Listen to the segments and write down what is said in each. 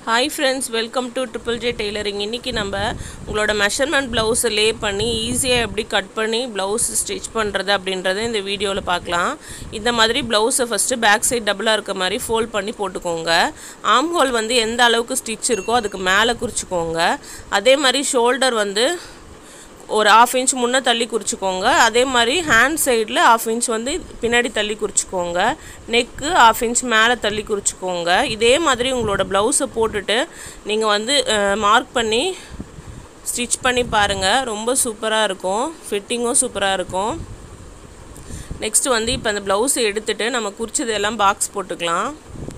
hi friends welcome to triple J tailoring இன்றைக்கி நம்ம உங்களோட மெஷர்மெண்ட் ப்ளவுஸை லே பண்ணி ஈஸியாக எப்படி கட் பண்ணி ப்ளவுஸ் ஸ்டிச் பண்ணுறது அப்படின்றத இந்த வீடியோவில் பார்க்கலாம் இந்த மாதிரி ப்ளவுஸை ஃபஸ்ட்டு பேக் சைடு டபுளாக இருக்க மாதிரி ஃபோல்ட் பண்ணி போட்டுக்கோங்க ஆம் ஹோல் வந்து எந்த அளவுக்கு ஸ்டிச் இருக்கோ அதுக்கு மேலே குறிச்சிக்கோங்க அதே மாதிரி ஷோல்டர் வந்து ஒரு ஆஃப் இன்ச் முன்னே தள்ளி குறிச்சிக்கோங்க அதே மாதிரி ஹேண்ட் சைடில் ஆஃப் இன்ச் வந்து பின்னாடி தள்ளி குறிச்சிக்கோங்க நெக்கு ஆஃப் இன்ச் மேலே தள்ளி குறிச்சிக்கோங்க இதே மாதிரி உங்களோட ப்ளவுஸை போட்டுட்டு நீங்கள் வந்து மார்க் பண்ணி ஸ்டிச் பண்ணி பாருங்கள் ரொம்ப சூப்பராக இருக்கும் ஃபிட்டிங்கும் சூப்பராக இருக்கும் நெக்ஸ்ட்டு வந்து இப்போ அந்த ப்ளவுஸை எடுத்துகிட்டு நம்ம குறிச்சதெல்லாம் பாக்ஸ் போட்டுக்கலாம்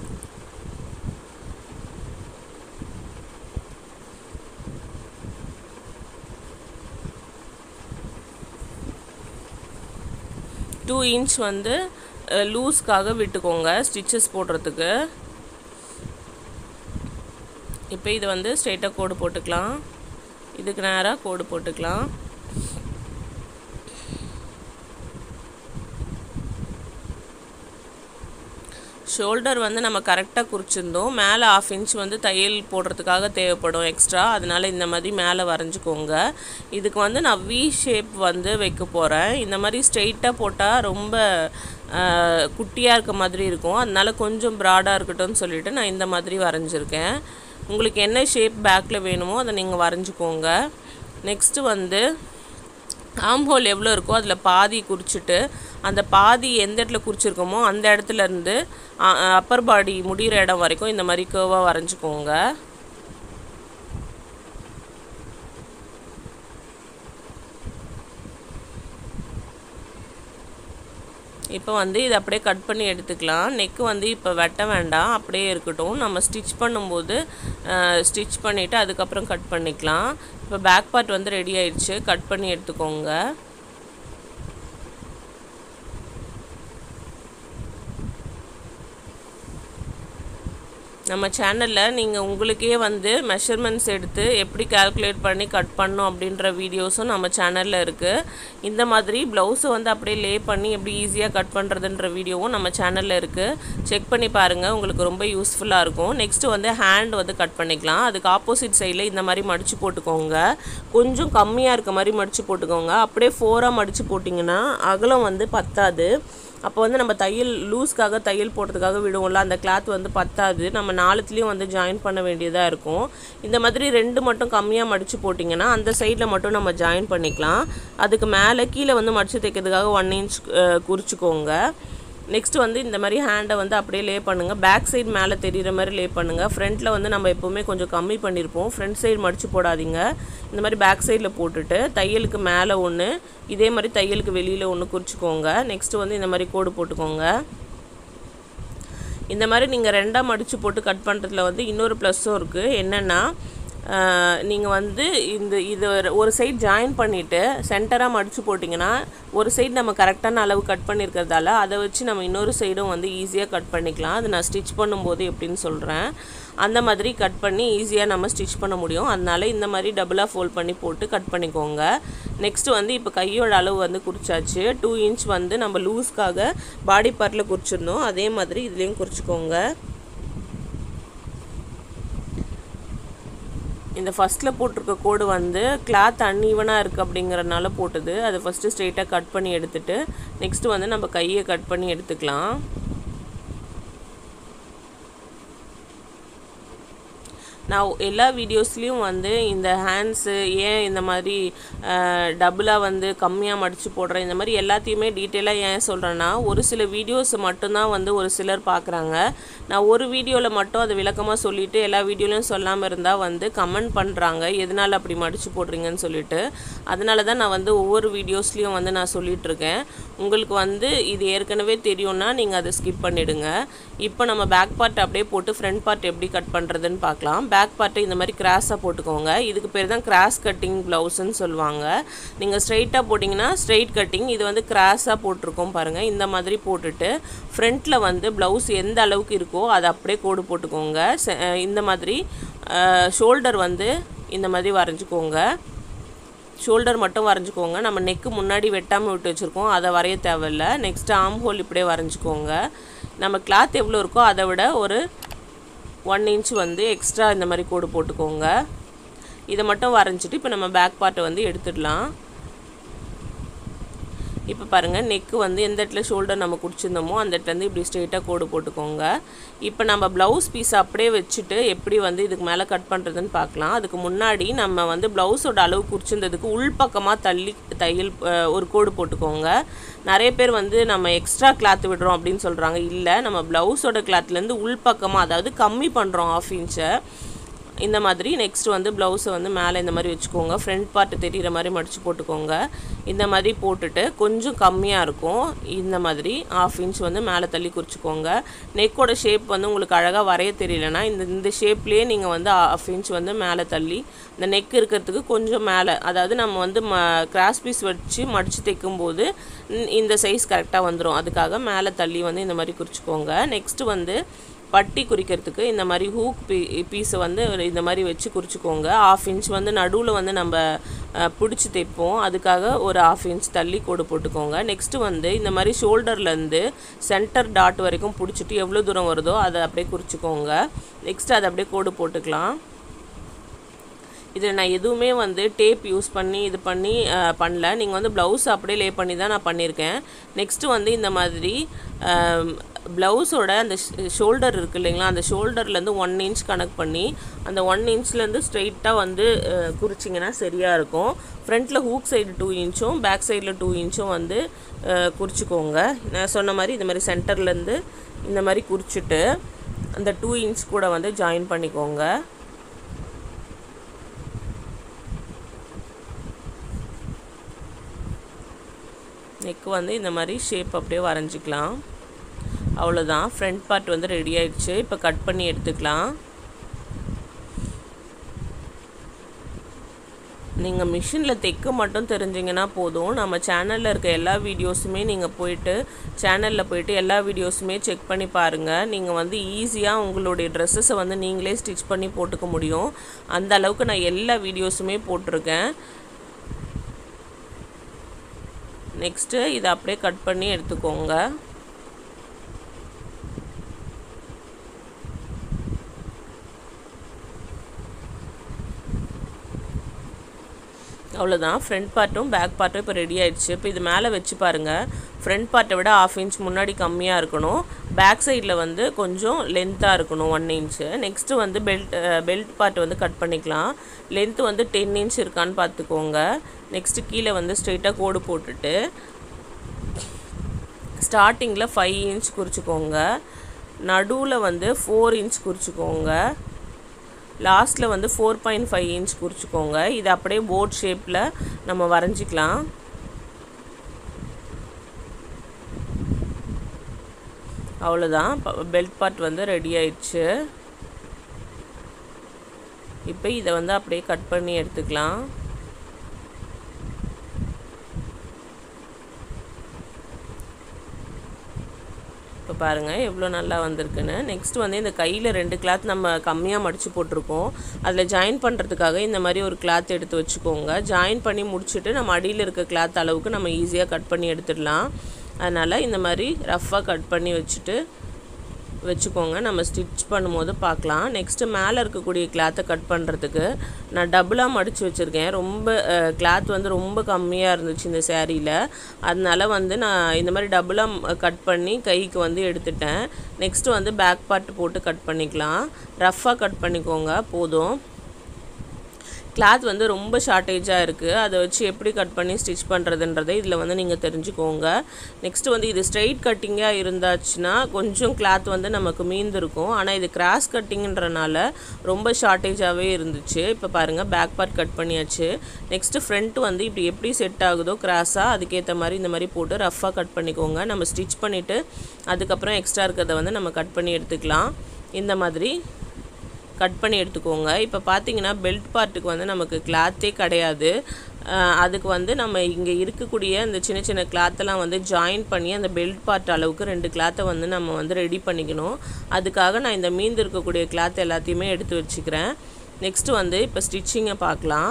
டூ இன்ச் வந்து லூஸ்க்காக விட்டுக்கோங்க ஸ்டிச்சஸ் போடுறதுக்கு இப்போ இது வந்து ஸ்ட்ரெயிட்டாக கோடு போட்டுக்கலாம் இதுக்கு நேராக கோடு போட்டுக்கலாம் ஷோல்டர் வந்து நம்ம கரெக்டாக குறிச்சிருந்தோம் மேலே ஆஃப் இன்ச் வந்து தையல் போடுறதுக்காக தேவைப்படும் எக்ஸ்ட்ரா அதனால் இந்த மாதிரி மேலே வரைஞ்சிக்கோங்க இதுக்கு வந்து நான் வி ஷேப் வந்து வைக்க போகிறேன் இந்த மாதிரி ஸ்ட்ரெயிட்டாக போட்டால் ரொம்ப குட்டியாக இருக்க மாதிரி இருக்கும் அதனால் கொஞ்சம் ப்ராடாக இருக்கட்டும்னு சொல்லிட்டு நான் இந்த மாதிரி வரைஞ்சிருக்கேன் உங்களுக்கு என்ன ஷேப் பேக்கில் வேணுமோ அதை நீங்கள் வரைஞ்சிக்கோங்க நெக்ஸ்ட்டு வந்து ஆம் ஹோல் எவ்வளோ இருக்கோ அதில் பாதி குறிச்சிட்டு அந்த பாதி எந்த இடத்துல குறிச்சிருக்கோமோ அந்த இடத்துல இருந்து அப்பர் பாடி முடிகிற இடம் வரைக்கும் இந்த மாதிரி கேர்வாக வரைஞ்சிக்கோங்க இப்போ வந்து இதை அப்படியே கட் பண்ணி எடுத்துக்கலாம் நெக்கு வந்து இப்போ வெட்ட வேண்டாம் அப்படியே இருக்கட்டும் நம்ம ஸ்டிச் பண்ணும்போது ஸ்டிச் பண்ணிவிட்டு அதுக்கப்புறம் கட் பண்ணிக்கலாம் இப்போ பேக் பார்ட் வந்து ரெடி ஆயிடுச்சு கட் பண்ணி எடுத்துக்கோங்க நம்ம சேனலில் நீங்கள் உங்களுக்கே வந்து மெஷர்மெண்ட்ஸ் எடுத்து எப்படி கால்குலேட் பண்ணி கட் பண்ணும் அப்படின்ற வீடியோஸும் நம்ம சேனலில் இருக்குது இந்த மாதிரி ப்ளவுஸை வந்து அப்படியே லே பண்ணி எப்படி ஈஸியாக கட் பண்ணுறதுன்ற வீடியோவும் நம்ம சேனலில் இருக்குது செக் பண்ணி பாருங்கள் உங்களுக்கு ரொம்ப யூஸ்ஃபுல்லாக இருக்கும் நெக்ஸ்ட்டு வந்து ஹேண்ட் வந்து கட் பண்ணிக்கலாம் அதுக்கு ஆப்போசிட் சைடில் இந்த மாதிரி மடித்து போட்டுக்கோங்க கொஞ்சம் கம்மியாக இருக்க மாதிரி மடித்து போட்டுக்கோங்க அப்படியே ஃபோராக மடித்து போட்டிங்கன்னா அகலம் வந்து பத்தாது அப்போ வந்து நம்ம தையல் லூஸ்க்காக தையல் போடுறதுக்காக விடுவோம்ல அந்த கிளாத் வந்து பத்தாது நம்ம நாலுத்துலேயும் வந்து ஜாயின் பண்ண வேண்டியதாக இருக்கும் இந்த மாதிரி ரெண்டு மட்டும் கம்மியாக மடித்து போட்டிங்கன்னா அந்த சைடில் மட்டும் நம்ம ஜாயின் பண்ணிக்கலாம் அதுக்கு மேலே கீழே வந்து மடித்து தைக்கிறதுக்காக ஒன் இன்ச் குறிச்சிக்கோங்க நெக்ஸ்ட் வந்து இந்த மாதிரி ஹேண்டை வந்து அப்படியே லே பண்ணுங்கள் பேக் சைடு மேலே தெரிகிற மாதிரி லே பண்ணுங்கள் ஃப்ரண்ட்டில் வந்து நம்ம எப்போவுமே கொஞ்சம் கம்மி பண்ணியிருப்போம் ஃப்ரண்ட் சைடு மடித்து போடாதீங்க இந்த மாதிரி பேக் சைடில் போட்டுட்டு தையலுக்கு மேலே ஒன்று இதே மாதிரி தையலுக்கு வெளியில் ஒன்று குறிச்சிக்கோங்க நெக்ஸ்ட்டு வந்து இந்த மாதிரி கோடு போட்டுக்கோங்க இந்த மாதிரி நீங்கள் ரெண்டாக மடித்து போட்டு கட் பண்ணுறதுல வந்து இன்னொரு ப்ளஸ்ஸும் இருக்குது என்னென்னா நீங்கள் வந்து இந்த இது ஒரு சைட் ஜாயின் பண்ணிவிட்டு சென்டராக மடித்து போட்டிங்கன்னா ஒரு சைடு நம்ம கரெக்டான அளவு கட் பண்ணியிருக்கிறதால அதை வச்சு நம்ம இன்னொரு சைடும் வந்து ஈஸியாக கட் பண்ணிக்கலாம் அது நான் ஸ்டிச் பண்ணும்போது எப்படின்னு சொல்கிறேன் அந்த மாதிரி கட் பண்ணி ஈஸியாக நம்ம ஸ்டிச் பண்ண முடியும் அதனால இந்த மாதிரி டபுளாக ஃபோல்ட் பண்ணி போட்டு கட் பண்ணிக்கோங்க நெக்ஸ்ட்டு வந்து இப்போ கையோட அளவு வந்து குறிச்சாச்சு டூ இன்ச் வந்து நம்ம லூஸ்க்காக பாடி பார்ட்டில் குறிச்சிருந்தோம் அதே மாதிரி இதுலேயும் குறிச்சிக்கோங்க இந்த ஃபஸ்ட்டில் போட்டிருக்க கோடு வந்து கிளாத் அன்ஈவனாக இருக்குது அப்படிங்கிறனால போட்டது அதை ஃபஸ்ட்டு ஸ்ட்ரெயிட்டாக கட் பண்ணி எடுத்துகிட்டு நெக்ஸ்ட்டு வந்து நம்ம கையை கட் பண்ணி எடுத்துக்கலாம் நான் எல்லா வீடியோஸ்லேயும் வந்து இந்த ஹேண்ட்ஸு ஏன் இந்த மாதிரி டபுளாக வந்து கம்மியாக மடித்து போடுறேன் இந்த மாதிரி எல்லாத்தையுமே டீட்டெயிலாக ஏன் சொல்கிறேன்னா ஒரு சில வீடியோஸ் மட்டும்தான் வந்து ஒரு சிலர் பார்க்குறாங்க நான் ஒரு வீடியோவில் மட்டும் அதை விளக்கமாக சொல்லிவிட்டு எல்லா வீடியோலையும் சொல்லாமல் இருந்தால் வந்து கமெண்ட் பண்ணுறாங்க எதனால் அப்படி மடித்து போடுறீங்கன்னு சொல்லிட்டு அதனால தான் நான் வந்து ஒவ்வொரு வீடியோஸ்லேயும் வந்து நான் சொல்லிகிட்ருக்கேன் உங்களுக்கு வந்து இது ஏற்கனவே தெரியும்னா நீங்கள் அதை ஸ்கிப் பண்ணிவிடுங்க இப்போ நம்ம பேக் பார்ட் அப்படியே போட்டு ஃப்ரண்ட் பார்ட் எப்படி கட் பண்ணுறதுன்னு பார்க்கலாம் பேக் பார்ட்டை இந்த மாதிரி கிராஸாக போட்டுக்கோங்க இதுக்கு பேர் தான் கிராஸ் கட்டிங் ப்ளவுஸ்ன்னு சொல்லுவாங்க நீங்கள் ஸ்ட்ரைட்டாக போட்டிங்கன்னா ஸ்ட்ரைட் கட்டிங் இது வந்து கிராஸாக போட்டிருக்கோம் பாருங்கள் இந்த மாதிரி போட்டுட்டு ஃப்ரண்ட்டில் வந்து ப்ளவுஸ் எந்த அளவுக்கு இருக்கோ அதை அப்படியே கோடு போட்டுக்கோங்க இந்த மாதிரி ஷோல்டர் வந்து இந்த மாதிரி வரைஞ்சிக்கோங்க ஷோல்டர் மட்டும் வரைஞ்சிக்கோங்க நம்ம நெக்கு முன்னாடி வெட்டாமல் விட்டு வச்சுருக்கோம் அதை வரைய தேவையில்ல நெக்ஸ்ட்டு ஆம் ஹோல் இப்படியே வரைஞ்சிக்கோங்க நம்ம கிளாத் எவ்வளோ இருக்கோ அதை விட ஒரு ஒன் இன்ச் வந்து எக்ஸ்ட்ரா இந்த மாதிரி கோடு போட்டுக்கோங்க இதை மட்டும் வரைஞ்சிட்டு இப்போ நம்ம பேக் பார்ட்டை வந்து எடுத்துடலாம் இப்போ பாருங்கள் நெக்கு வந்து எந்த இடத்துல ஷோல்டர் நம்ம குடிச்சிருந்தோமோ அந்த இடத்துலேருந்து இப்படி ஸ்ட்ரெயிட்டாக கோடு போட்டுக்கோங்க இப்போ நம்ம ப்ளவுஸ் பீஸ் அப்படியே வச்சுட்டு எப்படி வந்து இதுக்கு மேலே கட் பண்ணுறதுன்னு பார்க்கலாம் அதுக்கு முன்னாடி நம்ம வந்து ப்ளவுஸோட அளவு குறிச்சிருந்ததுக்கு உள்பக்கமாக தள்ளி தையல் அஹ், ஒரு கோடு போட்டுக்கோங்க நிறைய பேர் வந்து நம்ம எக்ஸ்ட்ரா கிளாத் விடுறோம் அப்படின்னு சொல்கிறாங்க இல்லை நம்ம ப்ளவுஸோட கிளாத்லேருந்து உள்பக்கமாக அதாவது கம்மி பண்ணுறோம் ஆஃப் இன்ச்சை இந்த மாதிரி நெக்ஸ்ட் வந்து ப்ளவுஸை வந்து மேலே இந்த மாதிரி வச்சுக்கோங்க ஃப்ரண்ட் பார்ட் தெரிகிற மாதிரி மடித்து போட்டுக்கோங்க இந்த மாதிரி போட்டுட்டு கொஞ்சம் கம்மியாக இருக்கும் இந்த மாதிரி ஆஃப் இன்ச் வந்து மேலே தள்ளி குறிச்சிக்கோங்க நெக்கோட ஷேப் வந்து உங்களுக்கு அழகாக வரைய தெரியலனா இந்த இந்த ஷேப்லேயே நீங்கள் வந்து ஆஃப் இன்ச் வந்து மேலே தள்ளி இந்த நெக் இருக்கிறதுக்கு கொஞ்சம் மேலே அதாவது நம்ம வந்து ம கிராஸ் பீஸ் வச்சு மடித்து தைக்கும்போது இந்த- இந்த சைஸ் கரெக்டாக வந்துடும் அதுக்காக மேலே தள்ளி வந்து இந்த மாதிரி குறிச்சிக்கோங்க நெக்ஸ்ட்டு வந்து பட்டி குறிக்கிறதுக்கு இந்த மாதிரி ஹூக் பீ பீஸை வந்து ஒரு இந்த மாதிரி வச்சு குறிச்சிக்கோங்க ஆஃப் இன்ச் வந்து நடுவில் வந்து நம்ம பிடிச்சி தைப்போம் அதுக்காக ஒரு ஆஃப் இன்ச் தள்ளி கோடு போட்டுக்கோங்க நெக்ஸ்ட்டு வந்து இந்த மாதிரி ஷோல்டர்லேருந்து சென்டர் டாட் வரைக்கும் பிடிச்சிட்டு எவ்வளோ தூரம் வருதோ அதை அப்படியே குறிச்சிக்கோங்க நெக்ஸ்ட் அதை அப்படியே கோடு போட்டுக்கலாம் இதில் நான் எதுவுமே வந்து டேப் யூஸ் பண்ணி இது பண்ணி அஹ், பண்ணல நீங்கள் வந்து ப்ளவுஸ் அப்படியே லே பண்ணி தான் நான் பண்ணியிருக்கேன் நெக்ஸ்ட்டு வந்து இந்த மாதிரி ப்ளவுஸோட அந்த ஷோல்டர் இருக்குது இல்லைங்களா அந்த ஷோல்டர்லேருந்து ஒன் இன்ச் கனெக்ட் பண்ணி அந்த ஒன் இன்ச்லேருந்து ஸ்ட்ரெயிட்டாக வந்து அஹ், குறிச்சிங்கன்னா சரியாக இருக்கும் ஃப்ரண்ட்டில் ஹூக் சைடு டூ இன்ச்சும் பேக் சைடில் டூ இன்ச்சும் வந்து அஹ், குறிச்சிக்கோங்க நான் சொன்ன மாதிரி இந்த மாதிரி சென்டர்லேருந்து இந்த மாதிரி குறிச்சிட்டு அந்த டூ இன்ச் கூட வந்து ஜாயின் பண்ணிக்கோங்க நெக் வந்து இந்த மாதிரி ஷேப் அப்படியே வரைஞ்சிக்கலாம் அவ்வளோதான் ஃப்ரண்ட் பார்ட் வந்து ரெடி ஆயிடுச்சு இப்போ கட் பண்ணி எடுத்துக்கலாம் நீங்கள் மிஷினில் தைக்க மட்டும் தெரிஞ்சிங்கன்னா போதும் நம்ம சேனலில் இருக்க எல்லா வீடியோஸுமே நீங்கள் போயிட்டு சேனலில் போயிட்டு எல்லா வீடியோஸுமே செக் பண்ணி பாருங்கள் நீங்கள் வந்து ஈஸியாக உங்களுடைய ட்ரெஸ்ஸஸை வந்து நீங்களே ஸ்டிச் பண்ணி போட்டுக்க முடியும் அந்த அளவுக்கு நான் எல்லா வீடியோஸுமே போட்டிருக்கேன் நெக்ஸ்ட்டு இதை அப்படியே கட் பண்ணி எடுத்துக்கோங்க அவ்வளோதான் ஃப்ரண்ட் பார்ட்டும் பேக் பார்ட்டும் இப்போ ரெடி ஆயிடுச்சு இப்போ இது மேலே வச்சு பாருங்கள் ஃப்ரண்ட் பார்ட்டை விட ஆஃப் இன்ச் முன்னாடி கம்மியாக இருக்கணும் பேக் சைடில் வந்து கொஞ்சம் லென்த்தாக இருக்கணும் ஒன் இன்ச்சு நெக்ஸ்ட்டு வந்து பெல்ட் பெல்ட் பார்ட் வந்து கட் பண்ணிக்கலாம் லென்த்து வந்து டென் இன்ச் இருக்கான்னு பார்த்துக்கோங்க நெக்ஸ்ட்டு கீழே வந்து ஸ்ட்ரெயிட்டாக கோடு போட்டுட்டு ஸ்டார்டிங்கில் ஃபைவ் இன்ச் குறிச்சிக்கோங்க நடுவில் வந்து ஃபோர் இன்ச் குறிச்சிக்கோங்க லாஸ்ட்டில் வந்து ஃபோர் பாயிண்ட் ஃபைவ் இன்ச் குறிச்சிக்கோங்க இது அப்படியே போட் ஷேப்பில் நம்ம வரைஞ்சிக்கலாம் அவ்வளோதான் பெல்ட் பார்ட் வந்து ரெடி ஆயிடுச்சு இப்போ இதை வந்து அப்படியே கட் பண்ணி எடுத்துக்கலாம் இப்போ பாருங்கள் எவ்வளோ நல்லா வந்திருக்குன்னு நெக்ஸ்ட் வந்து இந்த கையில் ரெண்டு கிளாத் நம்ம கம்மியாக மடித்து போட்டிருக்கோம் அதில் ஜாயின் பண்ணுறதுக்காக இந்த மாதிரி ஒரு கிளாத் எடுத்து வச்சுக்கோங்க ஜாயின் பண்ணி முடிச்சுட்டு நம்ம அடியில் இருக்க கிளாத் அளவுக்கு நம்ம ஈஸியாக கட் பண்ணி எடுத்துடலாம் அதனால் இந்த மாதிரி ரஃப்பாக கட் பண்ணி வச்சுட்டு வச்சுக்கோங்க நம்ம ஸ்டிச் பண்ணும்போது பார்க்கலாம் நெக்ஸ்ட்டு மேலே இருக்கக்கூடிய கிளாத்தை கட் பண்ணுறதுக்கு நான் டபுளாக மடித்து வச்சுருக்கேன் ரொம்ப கிளாத் வந்து ரொம்ப கம்மியாக இருந்துச்சு இந்த சேரீயில் அதனால வந்து நான் இந்த மாதிரி டபுளாக கட் பண்ணி கைக்கு வந்து எடுத்துட்டேன் நெக்ஸ்ட்டு வந்து பேக் பார்ட் போட்டு கட் பண்ணிக்கலாம் ரஃப்பாக கட் பண்ணிக்கோங்க போதும் கிளாத் வந்து ரொம்ப ஷார்ட்டேஜாக இருக்குது அதை வச்சு எப்படி கட் பண்ணி ஸ்டிச் பண்ணுறதுன்றதை இதில் வந்து நீங்கள் தெரிஞ்சுக்கோங்க நெக்ஸ்ட்டு வந்து இது ஸ்ட்ரைட் கட்டிங்காக இருந்தாச்சுன்னா கொஞ்சம் கிளாத் வந்து நமக்கு மீந்திருக்கும் ஆனால் இது கிராஸ் கட்டிங்கன்றனால ரொம்ப ஷார்ட்டேஜாகவே இருந்துச்சு இப்போ பாருங்கள் பேக் பார்ட் கட் பண்ணியாச்சு நெக்ஸ்ட்டு ஃப்ரண்ட் வந்து இப்படி எப்படி செட் ஆகுதோ கிராஸாக அதுக்கேற்ற மாதிரி இந்த மாதிரி போட்டு ரஃப்பாக கட் பண்ணிக்கோங்க நம்ம ஸ்டிச் பண்ணிவிட்டு அதுக்கப்புறம் எக்ஸ்ட்ரா இருக்கிறத வந்து நம்ம கட் பண்ணி எடுத்துக்கலாம் இந்த மாதிரி கட் பண்ணி எடுத்துக்கோங்க இப்போ பார்த்தீங்கன்னா பெல்ட் பார்ட்டுக்கு வந்து நமக்கு கிளாத்தே கிடையாது அஹ் அதுக்கு வந்து நம்ம இங்கே இருக்கக்கூடிய இந்த சின்ன சின்ன கிளாத்தெல்லாம் வந்து ஜாயின் பண்ணி அந்த பெல்ட் பார்ட் அளவுக்கு ரெண்டு கிளாத்தை வந்து நம்ம வந்து ரெடி பண்ணிக்கணும் அதுக்காக நான் இந்த மீந்து இருக்கக்கூடிய கிளாத் எல்லாத்தையுமே எடுத்து வச்சுக்கிறேன் நெக்ஸ்ட்டு வந்து இப்போ ஸ்டிச்சிங்கை பார்க்கலாம்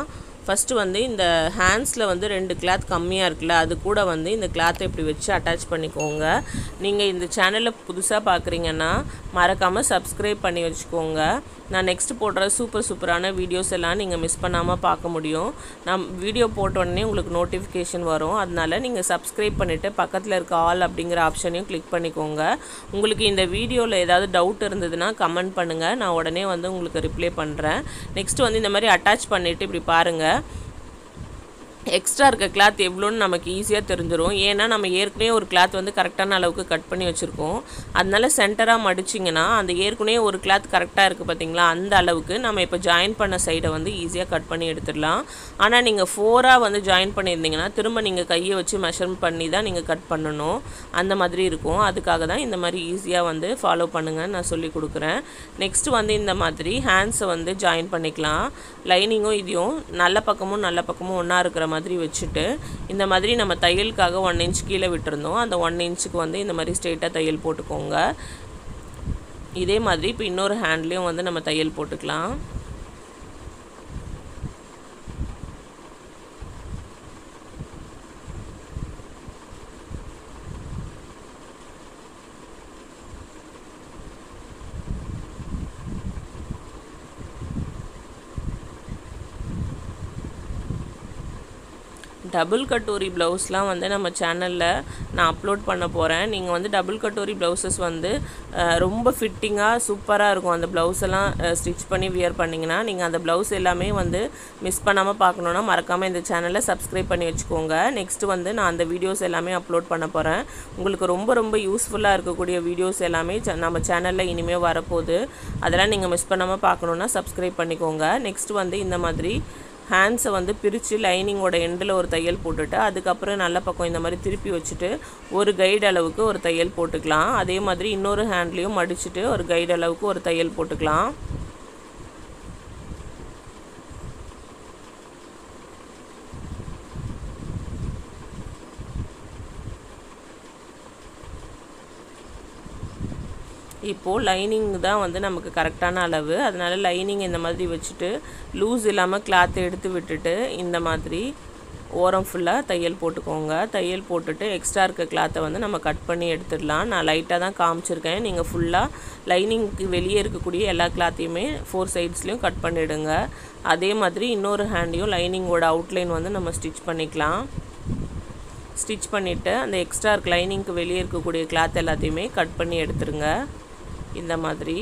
ஃபஸ்ட்டு வந்து இந்த ஹேண்ட்ஸில் வந்து ரெண்டு கிளாத் கம்மியாக இருக்குல்ல அது கூட வந்து இந்த கிளாத்தை இப்படி வச்சு அட்டாச் பண்ணிக்கோங்க நீங்கள் இந்த சேனலில் புதுசாக பார்க்குறீங்கன்னா மறக்காமல் சப்ஸ்கிரைப் பண்ணி வச்சுக்கோங்க நான் நெக்ஸ்ட் போடுற சூப்பர் சூப்பரான வீடியோஸ் எல்லாம் நீங்கள் மிஸ் பண்ணாமல் பார்க்க முடியும் நான் வீடியோ போட்ட உடனே உங்களுக்கு நோட்டிஃபிகேஷன் வரும் அதனால நீங்கள் சப்ஸ்கிரைப் பண்ணிவிட்டு பக்கத்தில் இருக்க ஆல் அப்படிங்கிற ஆப்ஷனையும் கிளிக் பண்ணிக்கோங்க உங்களுக்கு இந்த வீடியோவில் ஏதாவது டவுட் இருந்ததுன்னா கமெண்ட் பண்ணுங்கள் நான் உடனே வந்து உங்களுக்கு ரிப்ளை பண்ணுறேன் நெக்ஸ்ட் வந்து இந்த மாதிரி அட்டாச் பண்ணிவிட்டு இப்படி பாருங்கள் எக்ஸ்ட்ரா இருக்க கிளாத் எவ்வளோன்னு நமக்கு ஈஸியாக தெரிஞ்சிடும் ஏன்னா நம்ம ஏற்கனவே ஒரு கிளாத் வந்து கரெக்டான அளவுக்கு கட் பண்ணி வச்சுருக்கோம் அதனால சென்டராக மடிச்சிங்கன்னா அந்த ஏற்கனவே ஒரு கிளாத் கரெக்டாக இருக்குது பார்த்தீங்களா அந்த அளவுக்கு நம்ம இப்போ ஜாயின் பண்ண சைடை வந்து ஈஸியாக கட் பண்ணி எடுத்துடலாம் ஆனால் நீங்கள் ஃபோராக வந்து ஜாயின் பண்ணியிருந்தீங்கன்னா திரும்ப நீங்கள் கையை வச்சு மெஷர் பண்ணி தான் நீங்கள் கட் பண்ணணும் அந்த மாதிரி இருக்கும் அதுக்காக தான் இந்த மாதிரி ஈஸியாக வந்து ஃபாலோ பண்ணுங்கன்னு நான் சொல்லி கொடுக்குறேன் நெக்ஸ்ட் வந்து இந்த மாதிரி ஹேண்ட்ஸை வந்து ஜாயின் பண்ணிக்கலாம் லைனிங்கும் இதையும் நல்ல பக்கமும் நல்ல பக்கமும் ஒன்றா இருக்கிற மாதிரி வச்சுட்டு இந்த மாதிரி நம்ம தையலுக்காக ஒன் இன்ச் கீழே விட்டுருந்தோம் அந்த ஒன் இன்ச்சுக்கு வந்து இந்த மாதிரி ஸ்ட்ரெயிட்டாக தையல் போட்டுக்கோங்க இதே மாதிரி இப்போ இன்னொரு ஹேண்ட்லேயும் வந்து நம்ம தையல் போட்டுக்கலாம் டபுள் கட்டோரி ப்ளவுஸ்லாம் வந்து நம்ம சேனலில் நான் அப்லோட் பண்ண போகிறேன் நீங்கள் வந்து டபுள் கட்டோரி ப்ளவுசஸ் வந்து அஹ், ரொம்ப ஃபிட்டிங்காக சூப்பராக இருக்கும் அந்த ப்ளவுஸ் எல்லாம் ஸ்டிச் பண்ணி வியர் பண்ணிங்கன்னா நீங்கள் அந்த ப்ளவுஸ் எல்லாமே வந்து மிஸ் பண்ணாமல் பார்க்கணுன்னா மறக்காமல் இந்த சேனலை சப்ஸ்கிரைப் பண்ணி வச்சுக்கோங்க நெக்ஸ்ட் வந்து நான் அந்த வீடியோஸ் எல்லாமே அப்லோட் பண்ண போகிறேன் உங்களுக்கு ரொம்ப ரொம்ப யூஸ்ஃபுல்லாக இருக்கக்கூடிய வீடியோஸ் எல்லாமே ச- நம்ம சேனலில் இனிமேல் வரப்போகுது அதெல்லாம் நீங்கள் மிஸ் பண்ணாமல் பார்க்கணுன்னா சப்ஸ்கிரைப் பண்ணிக்கோங்க நெக்ஸ்ட் வந்து இந்த மாதிரி ஹேண்ட்ஸை வந்து பிரித்து லைனிங்கோட எண்டில் ஒரு தையல் போட்டுட்டு அதுக்கப்புறம் நல்ல பக்கம் இந்த மாதிரி திருப்பி வச்சுட்டு ஒரு கைடு அளவுக்கு ஒரு தையல் போட்டுக்கலாம் அதே மாதிரி இன்னொரு ஹேண்ட்லேயும் மடிச்சுட்டு ஒரு கைடு அளவுக்கு ஒரு தையல் போட்டுக்கலாம் இப்போது லைனிங் தான் வந்து நமக்கு கரெக்டான அளவு அதனால லைனிங் இந்த மாதிரி வச்சுட்டு லூஸ் இல்லாமல் கிளாத் எடுத்து விட்டுட்டு இந்த மாதிரி ஓரம் ஃபுல்லாக தையல் போட்டுக்கோங்க தையல் போட்டுட்டு எக்ஸ்ட்ரா இருக்க கிளாத்தை வந்து நம்ம கட் பண்ணி எடுத்துடலாம் நான் லைட்டாக தான் காமிச்சிருக்கேன் நீங்கள் ஃபுல்லாக லைனிங்க்கு வெளியே இருக்கக்கூடிய எல்லா கிளாத்தையுமே ஃபோர் சைட்ஸ்லேயும் கட் பண்ணிவிடுங்க அதே மாதிரி இன்னொரு ஹேண்டையும் லைனிங்கோட அவுட்லைன் வந்து நம்ம ஸ்டிச் பண்ணிக்கலாம் ஸ்டிச் பண்ணிவிட்டு அந்த எக்ஸ்ட்ரா இருக்க லைனிங்க்கு வெளியே இருக்கக்கூடிய கிளாத் எல்லாத்தையுமே கட் பண்ணி எடுத்துருங்க இந்த மாதிரி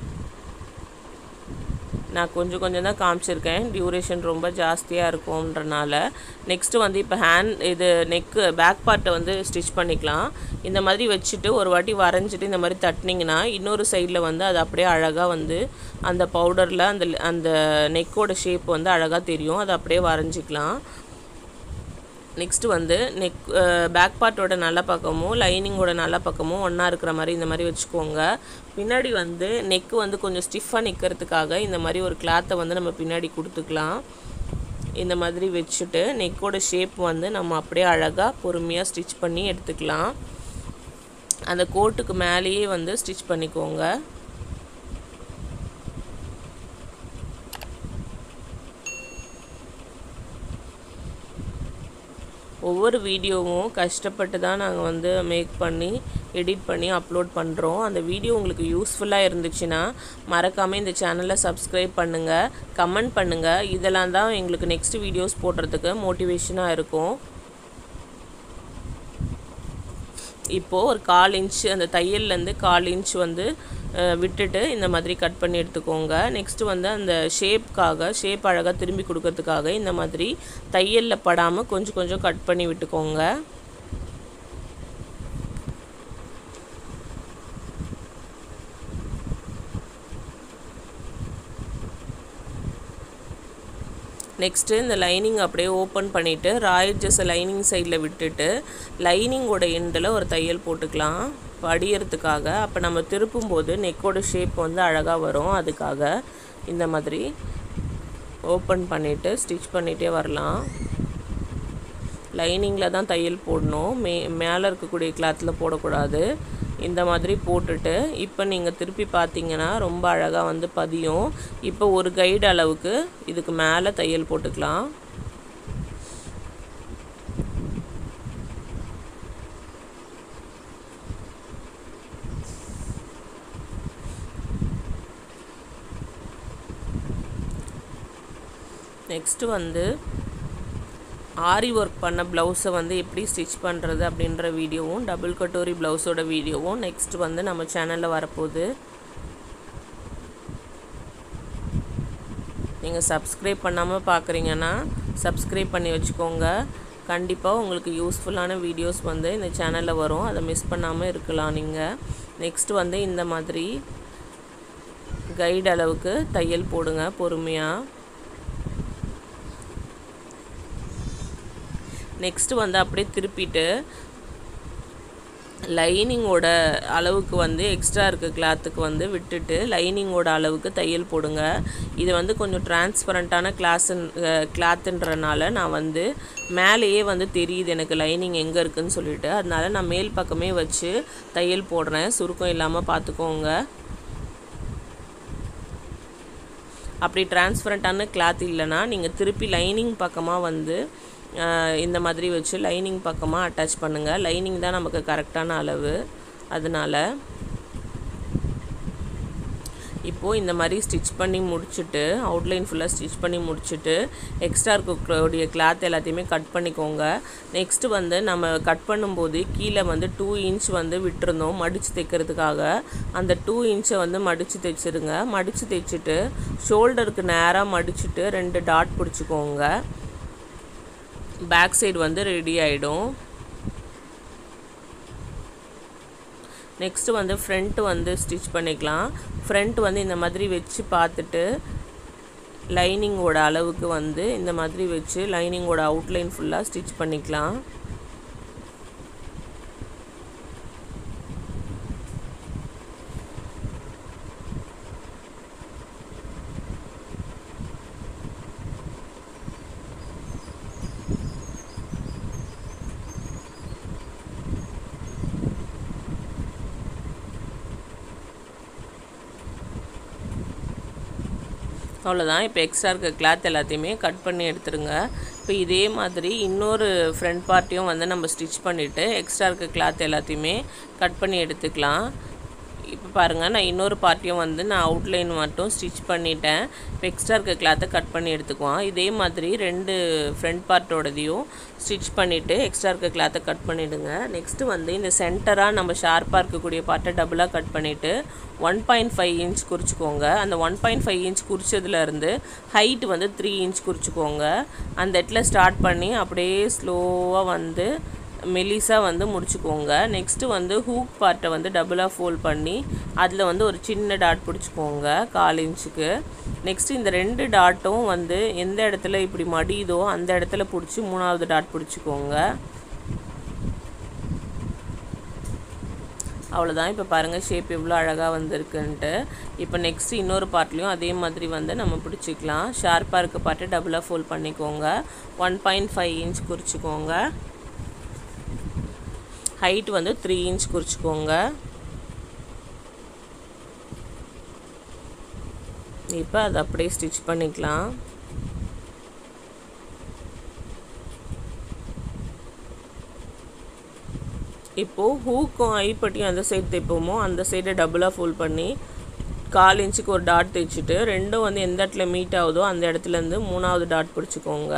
நான் கொஞ்சம் கொஞ்சம் தான் காமிச்சிருக்கேன் டியூரேஷன் ரொம்ப ஜாஸ்தியாக இருக்கும்ன்றனால நெக்ஸ்ட்டு வந்து இப்போ ஹேண்ட் இது நெக்கு பேக் பார்ட்டை வந்து ஸ்டிச் பண்ணிக்கலாம் இந்த மாதிரி வச்சுட்டு ஒரு வாட்டி வரைஞ்சிட்டு இந்த மாதிரி தட்டினீங்கன்னா இன்னொரு சைடில் வந்து அது அப்படியே அழகாக வந்து அந்த பவுடரில் அந்த அந்த நெக்கோட ஷேப் வந்து அழகாக தெரியும் அதை அப்படியே வரைஞ்சிக்கலாம் நெக்ஸ்ட் வந்து நெக் பேக் பார்ட்டோட நல்ல பக்கமும் லைனிங்கோட நல்ல பக்கமும் ஒன்றா இருக்கிற மாதிரி இந்த மாதிரி வச்சுக்கோங்க பின்னாடி வந்து நெக்கு வந்து கொஞ்சம் ஸ்டிஃபாக நிற்கிறதுக்காக இந்த மாதிரி ஒரு கிளாத்தை வந்து நம்ம பின்னாடி கொடுத்துக்கலாம் இந்த மாதிரி வச்சுட்டு நெக்கோட ஷேப் வந்து நம்ம அப்படியே அழகாக பொறுமையாக ஸ்டிச் பண்ணி எடுத்துக்கலாம் அந்த கோட்டுக்கு மேலேயே வந்து ஸ்டிச் பண்ணிக்கோங்க ஒவ்வொரு வீடியோவும் கஷ்டப்பட்டு தான் நாங்கள் வந்து மேக் பண்ணி எடிட் பண்ணி அப்லோட் பண்ணுறோம் அந்த வீடியோ உங்களுக்கு யூஸ்ஃபுல்லாக இருந்துச்சுன்னா மறக்காமல் இந்த சேனலை சப்ஸ்கிரைப் பண்ணுங்கள் கமெண்ட் பண்ணுங்கள் இதெல்லாம் தான் எங்களுக்கு நெக்ஸ்ட் வீடியோஸ் போடுறதுக்கு மோட்டிவேஷனாக இருக்கும் இப்போது ஒரு கால் இன்ச் அந்த தையல்லேருந்து கால் இன்ச் வந்து அஹ், விட்டுட்டு இந்த மாதிரி கட் பண்ணி எடுத்துக்கோங்க நெக்ஸ்ட்டு வந்து அந்த ஷேப்க்காக ஷேப் அழகாக திரும்பி கொடுக்கறதுக்காக இந்த மாதிரி தையலில் படாமல் கொஞ்சம் கொஞ்சம் கட் பண்ணி விட்டுக்கோங்க நெக்ஸ்ட்டு இந்த லைனிங் அப்படியே ஓப்பன் பண்ணிவிட்டு ராயட்ஜஸை லைனிங் சைடில் விட்டுட்டு லைனிங்கோட எண்டில் ஒரு தையல் போட்டுக்கலாம் படியறதுக்காக அப்போ நம்ம திருப்பும்போது நெக்கோட ஷேப் வந்து அழகாக வரும் அதுக்காக இந்த மாதிரி ஓப்பன் பண்ணிவிட்டு ஸ்டிச் பண்ணிகிட்டே வரலாம் லைனிங்கில் தான் தையல் போடணும் மே மேலே இருக்கக்கூடிய கிளாத்தில் போடக்கூடாது இந்த மாதிரி போட்டுட்டு இப்போ நீங்கள் திருப்பி பார்த்தீங்கன்னா ரொம்ப அழகாக வந்து பதியும் இப்போ ஒரு கைடு அளவுக்கு இதுக்கு மேலே தையல் போட்டுக்கலாம் நெக்ஸ்ட்டு வந்து ஆரி ஒர்க் பண்ண ப்ளவுஸை வந்து எப்படி ஸ்டிச் பண்ணுறது அப்படின்ற வீடியோவும் டபுள் கட்டோரி ப்ளவுஸோட வீடியோவும் நெக்ஸ்ட் வந்து நம்ம சேனலில் வரப்போகுது நீங்கள் சப்ஸ்கிரைப் பண்ணாமல் பார்க்குறீங்கன்னா சப்ஸ்கிரைப் பண்ணி வச்சுக்கோங்க கண்டிப்பாக உங்களுக்கு யூஸ்ஃபுல்லான வீடியோஸ் வந்து இந்த சேனலில் வரும் அதை மிஸ் பண்ணாமல் இருக்கலாம் நீங்கள் நெக்ஸ்ட் வந்து இந்த மாதிரி கைடு அளவுக்கு தையல் போடுங்க பொறுமையாக நெக்ஸ்ட்டு வந்து அப்படியே திருப்பிட்டு லைனிங்கோட அளவுக்கு வந்து எக்ஸ்ட்ரா இருக்க கிளாத்துக்கு வந்து விட்டுட்டு லைனிங்கோட அளவுக்கு தையல் போடுங்க இது வந்து கொஞ்சம் டிரான்ஸ்பரண்ட்டான கிளாஸு கிளாத்துன்றனால நான் வந்து மேலேயே வந்து தெரியுது எனக்கு லைனிங் எங்கே இருக்குதுன்னு சொல்லிட்டு அதனால நான் மேல் பக்கமே வச்சு தையல் போடுறேன் சுருக்கம் இல்லாமல் பார்த்துக்கோங்க அப்படி டிரான்ஸ்பரண்ட்டான கிளாத் இல்லைன்னா நீங்கள் திருப்பி லைனிங் பக்கமாக வந்து இந்த மாதிரி வச்சு லைனிங் பக்கமாக அட்டாச் பண்ணுங்கள் லைனிங் தான் நமக்கு கரெக்டான அளவு அதனால் இப்போது இந்த மாதிரி ஸ்டிச் பண்ணி முடிச்சுட்டு அவுட்லைன் ஃபுல்லாக ஸ்டிச் பண்ணி முடிச்சுட்டு எக்ஸ்ட்ரா இருக்கக்கூடிய கிளாத் எல்லாத்தையுமே கட் பண்ணிக்கோங்க நெக்ஸ்ட்டு வந்து நம்ம கட் பண்ணும்போது கீழே வந்து டூ இன்ச் வந்து விட்டுருந்தோம் மடித்து தைக்கிறதுக்காக அந்த டூ இன்ச்சை வந்து மடித்து தைச்சிருங்க மடித்து தைச்சிட்டு ஷோல்டருக்கு நேராக மடிச்சுட்டு ரெண்டு டாட் பிடிச்சிக்கோங்க பேக் சைடு வந்து ரெடி ஆகிடும் நெக்ஸ்ட்டு வந்து ஃப்ரண்ட்டு வந்து ஸ்டிச் பண்ணிக்கலாம் ஃப்ரண்ட் வந்து இந்த மாதிரி வச்சு பார்த்துட்டு லைனிங்கோட அளவுக்கு வந்து இந்த மாதிரி வச்சு லைனிங்கோட அவுட்லைன் ஃபுல்லாக ஸ்டிச் பண்ணிக்கலாம் அவ்வளோதான் இப்போ எக்ஸ்ட்ரா இருக்க கிளாத் எல்லாத்தையுமே கட் பண்ணி எடுத்துருங்க இப்போ இதே மாதிரி இன்னொரு ஃப்ரண்ட் பார்ட்டையும் வந்து நம்ம ஸ்டிச் பண்ணிவிட்டு எக்ஸ்ட்ரா இருக்க கிளாத் எல்லாத்தையுமே கட் பண்ணி எடுத்துக்கலாம் இப்போ பாருங்கள் நான் இன்னொரு பார்ட்டியும் வந்து நான் அவுட்லைன் மட்டும் ஸ்டிச் பண்ணிட்டேன் இப்போ எக்ஸ்ட்ரா இருக்க கிளாத்தை கட் பண்ணி எடுத்துக்குவோம் இதே மாதிரி ரெண்டு ஃப்ரண்ட் பார்ட்டோடதையும் ஸ்டிச் பண்ணிவிட்டு எக்ஸ்ட்ரா இருக்க கிளாத்தை கட் பண்ணிவிடுங்க நெக்ஸ்ட்டு வந்து இந்த சென்டராக நம்ம ஷார்ப்பாக இருக்கக்கூடிய பார்ட்டை டபுளாக கட் பண்ணிவிட்டு ஒன் பாயிண்ட் ஃபைவ் இன்ச் குறிச்சிக்கோங்க அந்த ஒன் பாயிண்ட் ஃபைவ் இன்ச் குறிச்சதுலேருந்து ஹைட் வந்து த்ரீ இன்ச் குறிச்சிக்கோங்க அந்த இடத்துல ஸ்டார்ட் பண்ணி அப்படியே ஸ்லோவாக வந்து மெலிசாக வந்து முடிச்சுக்கோங்க நெக்ஸ்ட்டு வந்து ஹூக் பார்ட்டை வந்து டபுளாக ஃபோல்ட் பண்ணி அதில் வந்து ஒரு சின்ன டாட் பிடிச்சிக்கோங்க கால் இன்ச்சுக்கு நெக்ஸ்ட்டு இந்த ரெண்டு டாட்டும் வந்து எந்த இடத்துல இப்படி மடியுதோ அந்த இடத்துல பிடிச்சி மூணாவது டாட் பிடிச்சிக்கோங்க அவ்வளோதான் இப்போ பாருங்கள் ஷேப் எவ்வளோ அழகாக வந்திருக்குன்ட்டு இப்போ நெக்ஸ்ட் இன்னொரு பார்ட்லேயும் அதே மாதிரி வந்து நம்ம பிடிச்சிக்கலாம் ஷார்ப்பாக இருக்க பார்ட்டு டபுளாக ஃபோல்ட் பண்ணிக்கோங்க ஒன் பாயிண்ட் ஃபைவ் இன்ச் குறிச்சிக்கோங்க ஹைட் வந்து த்ரீ இன்ச் குறிச்சிக்கோங்க இப்போ அதை அப்படியே ஸ்டிச் பண்ணிக்கலாம் இப்போது ஹூக்கும் ஐப்பட்டியும் அந்த சைடு தைப்போமோ அந்த சைடை டபுளாக ஃபோல்ட் பண்ணி கால் இன்ச்சுக்கு ஒரு டாட் தைச்சிட்டு ரெண்டும் வந்து எந்த இடத்துல மீட் ஆகுதோ அந்த இடத்துலேருந்து மூணாவது டாட் பிடிச்சிக்கோங்க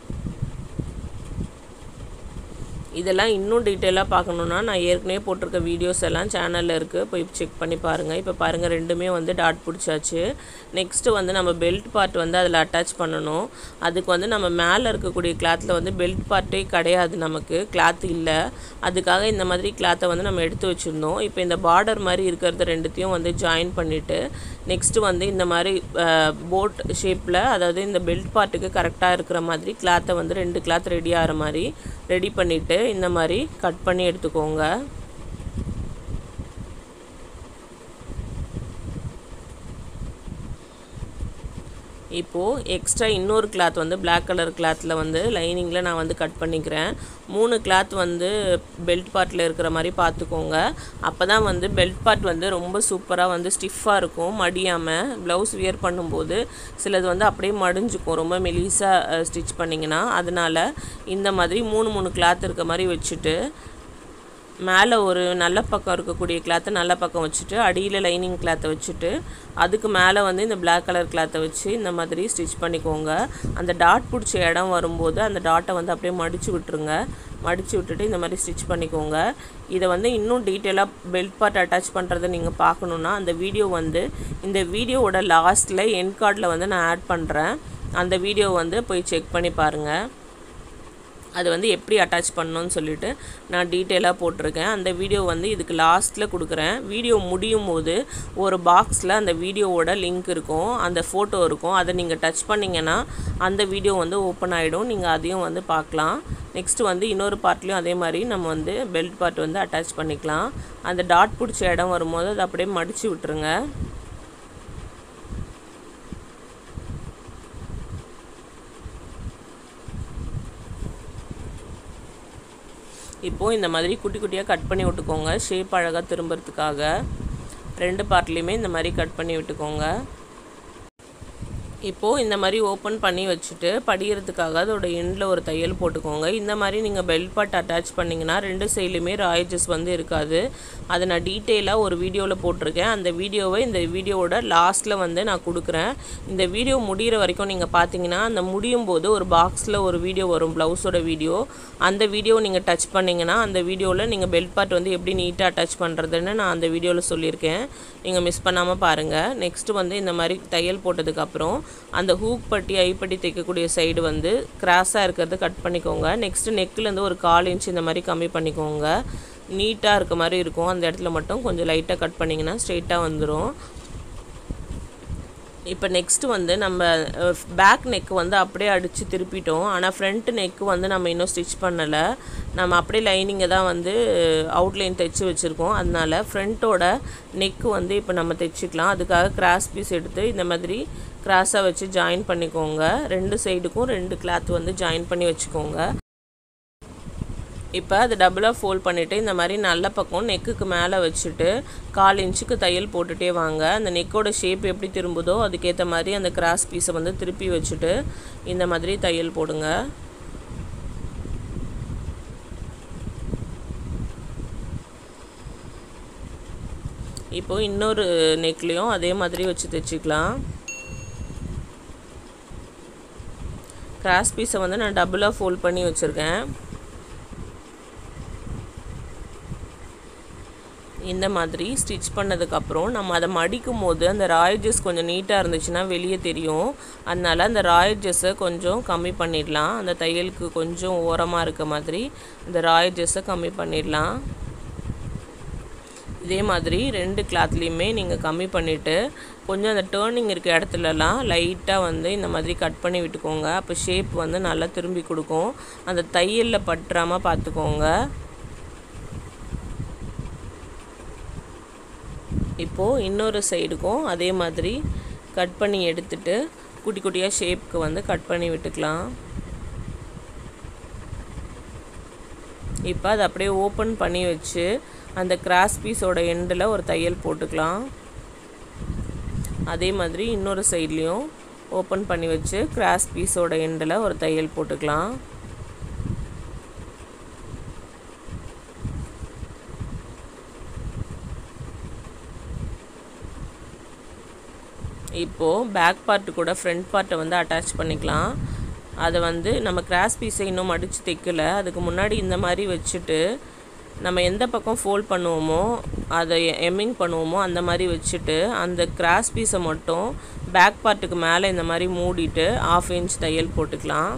இதெல்லாம் இன்னும் டீட்டெயிலாக பார்க்கணுன்னா நான் ஏற்கனவே போட்டிருக்க வீடியோஸ் எல்லாம் சேனலில் இருக்குது போய் செக் பண்ணி பாருங்கள் இப்போ பாருங்கள் ரெண்டுமே வந்து டாட் பிடிச்சாச்சு நெக்ஸ்ட்டு வந்து நம்ம பெல்ட் பார்ட் வந்து அதில் அட்டாச் பண்ணணும் அதுக்கு வந்து நம்ம மேலே இருக்கக்கூடிய கிளாத்தில் வந்து பெல்ட் பார்ட்டே கிடையாது நமக்கு கிளாத் இல்லை அதுக்காக இந்த மாதிரி கிளாத்தை வந்து நம்ம எடுத்து வச்சுருந்தோம் இப்போ இந்த பார்டர் மாதிரி இருக்கிறது ரெண்டுத்தையும் வந்து ஜாயின் பண்ணிவிட்டு நெக்ஸ்ட்டு வந்து இந்த மாதிரி போட் ஷேப்பில் அதாவது இந்த பெல்ட் பார்ட்டுக்கு கரெக்டாக இருக்கிற மாதிரி கிளாத்தை வந்து ரெண்டு கிளாத் ரெடி ஆகிற மாதிரி ரெடி பண்ணிவிட்டு இந்த மாதிரி கட் பண்ணி எடுத்துக்கோங்க இப்போது எக்ஸ்ட்ரா இன்னொரு கிளாத் வந்து பிளாக் கலர் கிளாத்தில் வந்து லைனிங்கில் நான் வந்து கட் பண்ணிக்கிறேன் மூணு கிளாத் வந்து பெல்ட் பார்ட்டில் இருக்கிற மாதிரி பார்த்துக்கோங்க அப்போ தான் வந்து பெல்ட் பார்ட் வந்து ரொம்ப சூப்பராக வந்து ஸ்டிஃபாக இருக்கும் மடியாமல் ப்ளவுஸ் வியர் பண்ணும்போது சிலது வந்து அப்படியே மடிஞ்சுக்கும் ரொம்ப மெலிசாக ஸ்டிச் பண்ணிங்கன்னா அதனால் இந்த மாதிரி மூணு மூணு கிளாத் இருக்க மாதிரி வச்சுட்டு மேலே ஒரு நல்ல பக்கம் இருக்கக்கூடிய கிளாத்தை நல்ல பக்கம் வச்சுட்டு அடியில் லைனிங் கிளாத்தை வச்சுட்டு அதுக்கு மேலே வந்து இந்த Black கலர் கிளாத்தை வச்சு இந்த மாதிரி ஸ்டிச் பண்ணிக்கோங்க அந்த டாட் பிடிச்ச இடம் வரும்போது அந்த டாட்டை வந்து அப்படியே மடித்து விட்டுருங்க மடித்து விட்டுட்டு இந்த மாதிரி ஸ்டிச் பண்ணிக்கோங்க இதை வந்து இன்னும் டீட்டெயிலாக பெல்ட் பார்ட் அட்டாச் பண்ணுறதை நீங்கள் பார்க்கணுன்னா அந்த வீடியோ வந்து இந்த வீடியோவோட லாஸ்ட்டில் என் கார்டில் வந்து நான் ஆட் பண்ணுறேன் அந்த வீடியோ வந்து போய் செக் பண்ணி பாருங்கள் அது வந்து எப்படி அட்டாச் பண்ணணும்னு சொல்லிட்டு நான் டீட்டெயிலாக போட்டிருக்கேன் அந்த வீடியோ வந்து இதுக்கு லாஸ்ட்டில் கொடுக்குறேன் வீடியோ முடியும் போது ஒரு பாக்ஸில் அந்த வீடியோவோட லிங்க் இருக்கும் அந்த ஃபோட்டோ இருக்கும் அதை நீங்கள் டச் பண்ணிங்கன்னா அந்த வீடியோ வந்து ஓப்பன் ஆகிடும் நீங்கள் அதையும் வந்து பார்க்கலாம் நெக்ஸ்ட் வந்து இன்னொரு பார்ட்லேயும் அதே மாதிரி நம்ம வந்து பெல்ட் பார்ட் வந்து அட்டாச் பண்ணிக்கலாம் அந்த டாட் பிடிச்ச இடம் வரும்போது அதை அப்படியே மடித்து விட்டுருங்க இப்போது இந்த மாதிரி குட்டி குட்டியாக கட் பண்ணி விட்டுக்கோங்க ஷேப் அழகாக திரும்புறதுக்காக ரெண்டு பார்ட்லேயுமே இந்த மாதிரி கட் பண்ணி விட்டுக்கோங்க இப்போது இந்த மாதிரி ஓப்பன் பண்ணி வச்சுட்டு படிகிறதுக்காக அதோட எண்டில் ஒரு தையல் போட்டுக்கோங்க இந்த மாதிரி நீங்கள் பெல்ட் பார்ட் அட்டாச் பண்ணிங்கன்னா ரெண்டு சைட்லையுமே ராயஜஸ் வந்து இருக்காது அதை நான் டீட்டெயிலாக ஒரு வீடியோவில் போட்டிருக்கேன் அந்த வீடியோவை இந்த வீடியோவோட லாஸ்ட்டில் வந்து நான் கொடுக்குறேன் இந்த வீடியோ முடிகிற வரைக்கும் நீங்கள் பார்த்தீங்கன்னா அந்த முடியும் போது ஒரு பாக்ஸில் ஒரு வீடியோ வரும் ப்ளவுஸோட வீடியோ அந்த வீடியோ நீங்கள் டச் பண்ணிங்கன்னா அந்த வீடியோவில் நீங்கள் பெல்ட் பார்ட் வந்து எப்படி நீட்டாக அட்டாச் பண்ணுறதுன்னு நான் அந்த வீடியோவில் சொல்லியிருக்கேன் நீங்கள் மிஸ் பண்ணாமல் பாருங்கள் நெக்ஸ்ட்டு வந்து இந்த மாதிரி தையல் போட்டதுக்கப்புறம் அந்த ஹூக் பட்டி ஐப்பட்டி தைக்கக்கூடிய சைடு வந்து கிராஸாக இருக்கிறது கட் பண்ணிக்கோங்க நெக்ஸ்ட்டு நெக்லேருந்து ஒரு கால் இன்ச் இந்த மாதிரி கம்மி பண்ணிக்கோங்க நீட்டாக இருக்க மாதிரி இருக்கும் அந்த இடத்துல மட்டும் கொஞ்சம் லைட்டாக கட் பண்ணிங்கன்னா ஸ்ட்ரெயிட்டாக வந்துடும் இப்போ நெக்ஸ்ட்டு வந்து நம்ம பேக் நெக் வந்து அப்படியே அடித்து திருப்பிட்டோம் ஆனால் ஃப்ரண்ட் நெக்கு வந்து நம்ம இன்னும் ஸ்டிச் பண்ணலை நம்ம அப்படியே லைனிங்கை தான் வந்து அவுட்லைன் தைச்சி வச்சுருக்கோம் அதனால ஃப்ரண்ட்டோட நெக்கு வந்து இப்போ நம்ம தைச்சிக்கலாம் அதுக்காக கிராஸ் பீஸ் எடுத்து இந்த மாதிரி கிராஸாக வச்சு ஜாயின் பண்ணிக்கோங்க ரெண்டு சைடுக்கும் ரெண்டு கிளாத் வந்து ஜாயின் பண்ணி வச்சுக்கோங்க இப்போ அது டபுளாக ஃபோல்ட் பண்ணிவிட்டு இந்த மாதிரி நல்ல பக்கம் நெக்குக்கு மேலே வச்சுட்டு கால் இன்ச்சுக்கு தையல் போட்டுகிட்டே வாங்க அந்த நெக்கோட ஷேப் எப்படி திரும்புதோ அதுக்கேற்ற மாதிரி அந்த கிராஸ் பீஸை வந்து திருப்பி வச்சுட்டு இந்த மாதிரி தையல் போடுங்க இப்போது இன்னொரு நெக்லேயும் அதே மாதிரி வச்சு தைச்சிக்கலாம் கிராஸ் பீஸை வந்து நான் டபுளாக ஃபோல்ட் பண்ணி வச்சுருக்கேன் இந்த மாதிரி ஸ்டிச் பண்ணதுக்கப்புறம் நம்ம அதை மடிக்கும் போது அந்த ராயஜஸ் கொஞ்சம் நீட்டாக இருந்துச்சுன்னா வெளியே தெரியும் அதனால் அந்த ராயஜஸை கொஞ்சம் கம்மி பண்ணிடலாம் அந்த தையலுக்கு கொஞ்சம் ஓரமாக இருக்க மாதிரி அந்த ராயஜஸை கம்மி பண்ணிடலாம் இதே மாதிரி ரெண்டு கிளாத்லேயுமே நீங்கள் கம்மி பண்ணிவிட்டு கொஞ்சம் அந்த டேர்னிங் இருக்க இடத்துலலாம் லைட்டாக வந்து இந்த மாதிரி கட் பண்ணி விட்டுக்கோங்க அப்போ ஷேப் வந்து நல்லா திரும்பி கொடுக்கும் அந்த தையலில் பற்றாமல் பார்த்துக்கோங்க இப்போது இன்னொரு சைடுக்கும் அதே மாதிரி கட் பண்ணி எடுத்துட்டு குட்டி குட்டியாக ஷேப்க்கு வந்து கட் பண்ணி விட்டுக்கலாம் இப்போ அதை அப்படியே ஓப்பன் பண்ணி வச்சு அந்த கிராஸ் பீஸோட எண்டில் ஒரு தையல் போட்டுக்கலாம் அதே மாதிரி இன்னொரு சைட்லேயும் ஓப்பன் பண்ணி வச்சு கிராஸ் பீஸோட எண்டில் ஒரு தையல் போட்டுக்கலாம் இப்போது பேக் பார்ட்டு கூட ஃப்ரண்ட் பார்ட்டை வந்து அட்டாச் பண்ணிக்கலாம் அதை வந்து நம்ம கிராஸ் பீஸை இன்னும் மடித்து தைக்கல அதுக்கு முன்னாடி இந்த மாதிரி வச்சுட்டு நம்ம எந்த பக்கம் ஃபோல்ட் பண்ணுவோமோ அதை எம்மிங் பண்ணுவோமோ அந்த மாதிரி வச்சுட்டு அந்த கிராஸ் பீஸை மட்டும் பேக் பார்ட்டுக்கு மேலே இந்த மாதிரி மூடிட்டு ஆஃப் இன்ச் தையல் போட்டுக்கலாம்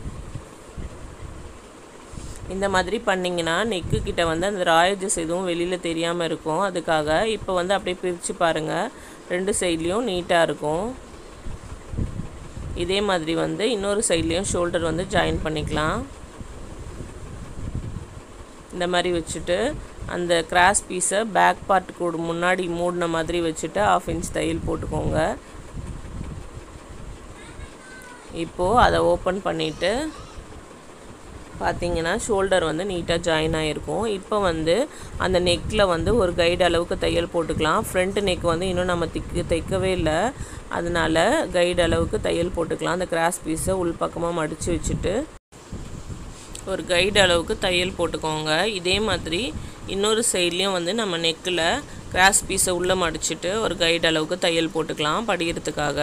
இந்த மாதிரி பண்ணிங்கன்னா நெக்கு கிட்ட வந்து அந்த ராயஜஸ் எதுவும் வெளியில் தெரியாமல் இருக்கும் அதுக்காக இப்போ வந்து அப்படியே பிரித்து பாருங்கள் ரெண்டு சைட்லேயும் நீட்டாக இருக்கும் இதே மாதிரி வந்து இன்னொரு சைட்லேயும் ஷோல்டர் வந்து ஜாயின் பண்ணிக்கலாம் இந்த மாதிரி வச்சுட்டு அந்த கிராஸ் பீஸை பேக் பார்ட்டுக்கு முன்னாடி மூடின மாதிரி வச்சுட்டு ஆஃப் இன்ச் தையல் போட்டுக்கோங்க இப்போது அதை ஓப்பன் பண்ணிவிட்டு பார்த்தீங்கன்னா ஷோல்டர் வந்து நீட்டாக ஜாயின் ஆகிருக்கும் இப்போ வந்து அந்த நெக்கில் வந்து ஒரு கைடு அளவுக்கு தையல் போட்டுக்கலாம் ஃப்ரண்ட் நெக் வந்து இன்னும் நம்ம திக்கு தைக்கவே இல்லை அதனால் கைடு அளவுக்கு தையல் போட்டுக்கலாம் அந்த கிராஸ் பீஸை உள் பக்கமாக மடித்து வச்சுட்டு ஒரு கைடு அளவுக்கு தையல் போட்டுக்கோங்க இதே மாதிரி இன்னொரு சைட்லேயும் வந்து நம்ம நெக்கில் கிராஸ் பீஸை உள்ளே மடிச்சிட்டு ஒரு கைடு அளவுக்கு தையல் போட்டுக்கலாம் படிக்கிறதுக்காக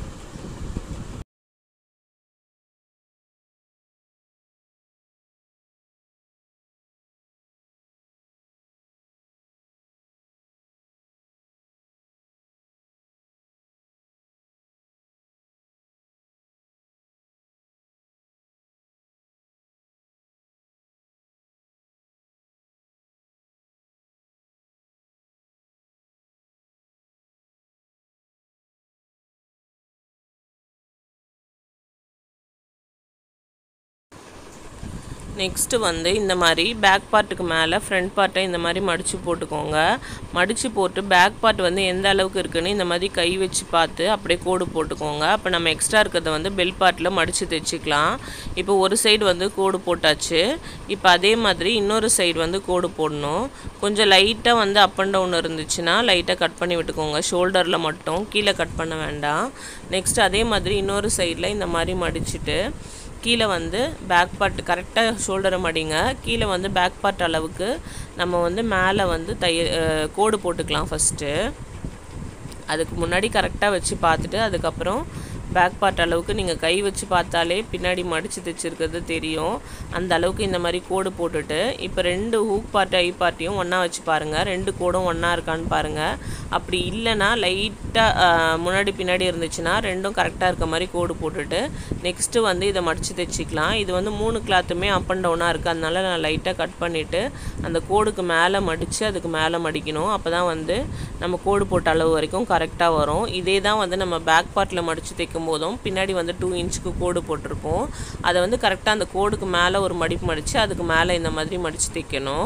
நெக்ஸ்ட்டு வந்து இந்த மாதிரி பேக் பார்ட்டுக்கு மேலே ஃப்ரண்ட் பார்ட்டை இந்த மாதிரி மடித்து போட்டுக்கோங்க மடித்து போட்டு பேக் பார்ட் வந்து எந்த அளவுக்கு இருக்குன்னு இந்த மாதிரி கை வச்சு பார்த்து அப்படியே கோடு போட்டுக்கோங்க அப்போ நம்ம எக்ஸ்ட்ரா இருக்கிறத வந்து பெல் பார்ட்டில் மடித்து தைச்சிக்கலாம் இப்போ ஒரு சைடு வந்து கோடு போட்டாச்சு இப்போ அதே மாதிரி இன்னொரு சைடு வந்து கோடு போடணும் கொஞ்சம் லைட்டாக வந்து அப் அண்ட் டவுன் இருந்துச்சுன்னா லைட்டாக கட் பண்ணி விட்டுக்கோங்க ஷோல்டரில் மட்டும் கீழே கட் பண்ண வேண்டாம் நெக்ஸ்ட் அதே மாதிரி இன்னொரு சைடில் இந்த மாதிரி மடிச்சுட்டு கீழே வந்து பேக் பார்ட் கரெக்டாக ஷோல்டரை மடிங்க கீழே வந்து பேக் பார்ட் அளவுக்கு நம்ம வந்து மேலே வந்து தைய அஹ் கோடு போட்டுக்கலாம் ஃபஸ்ட்டு அதுக்கு முன்னாடி கரெக்டாக வச்சு பார்த்துட்டு அதுக்கப்புறம் பேக் பார்ட் அளவுக்கு நீங்கள் கை வச்சு பார்த்தாலே பின்னாடி மடித்து தைச்சிருக்கிறது தெரியும் அந்த அளவுக்கு இந்த மாதிரி கோடு போட்டுட்டு இப்போ ரெண்டு ஹூக் பார்ட் ஐ பார்ட்டையும் ஒன்றா வச்சு பாருங்கள் ரெண்டு கோடும் ஒன்றா இருக்கான்னு பாருங்கள் அப்படி இல்லைன்னா லைட்டாக முன்னாடி பின்னாடி இருந்துச்சுன்னா ரெண்டும் கரெக்டாக இருக்க மாதிரி கோடு போட்டுட்டு நெக்ஸ்ட்டு வந்து இதை மடித்து தைச்சிக்கலாம் இது வந்து மூணு கிளாத்துமே அப் அண்ட் டவுனாக இருக்குது அதனால நான் லைட்டாக கட் பண்ணிவிட்டு அந்த கோடுக்கு மேலே மடித்து அதுக்கு மேலே மடிக்கணும் அப்போ தான் வந்து நம்ம கோடு போட்ட அளவு வரைக்கும் கரெக்டாக வரும் இதே தான் வந்து நம்ம பேக் பார்ட்டில் மடித்து தைக்கும் போதும் பின்னாடி வந்து டூ இன்ச்சுக்கு கோடு போட்டிருப்போம் அதை வந்து கரெக்டாக அந்த கோடுக்கு மேலே ஒரு மடிப்பு மடித்து அதுக்கு மேலே இந்த மாதிரி மடித்து தைக்கணும்